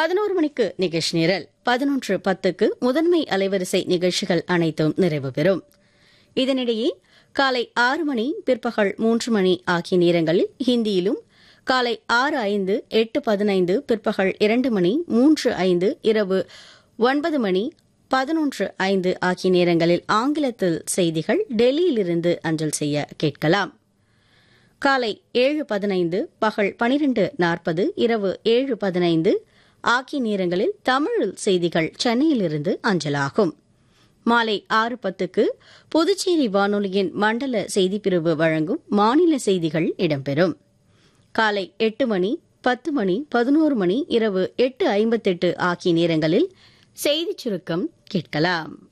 பதினோரு மணிக்கு நிகழ்ச்சி நிரல் பதினொன்று பத்துக்கு முதன்மை அலைவரிசை நிகழ்ச்சிகள் அனைத்தும் நிறைவு பெறும் இதனிடையே காலை ஆறு மணி பிற்பகல் மூன்று மணி ஆகிய நேரங்களில் ஹிந்தியிலும் காலை ஆறு ஐந்து எட்டு பதினைந்து பிற்பகல் இரண்டு மணி மூன்று ஐந்து இரவு ஒன்பது மணி பதினொன்று ஐந்து ஆகிய நேரங்களில் ஆங்கிலத்தில் செய்திகள் டெல்லியிலிருந்து அஞ்சல் செய்ய கேட்கலாம் காலை ஏழு பதினைந்து பகல் பனிரெண்டு நாற்பது இரவு ஏழு பதினைந்து ஆகிய நேரங்களில் தமிழில் செய்திகள் சென்னையிலிருந்து அஞ்சலாகும் மாலை ஆறு பத்துக்கு புதுச்சேரி வானொலியின் மண்டல செய்திப்பிரிவு வழங்கும் மாநில செய்திகள் இடம்பெறும் காலை எட்டு மணி பத்து மணி பதினோரு மணி இரவு எட்டு ஐம்பத்தெட்டு ஆகிய நேரங்களில் செய்திச் சுருக்கம் கேட்கலாம்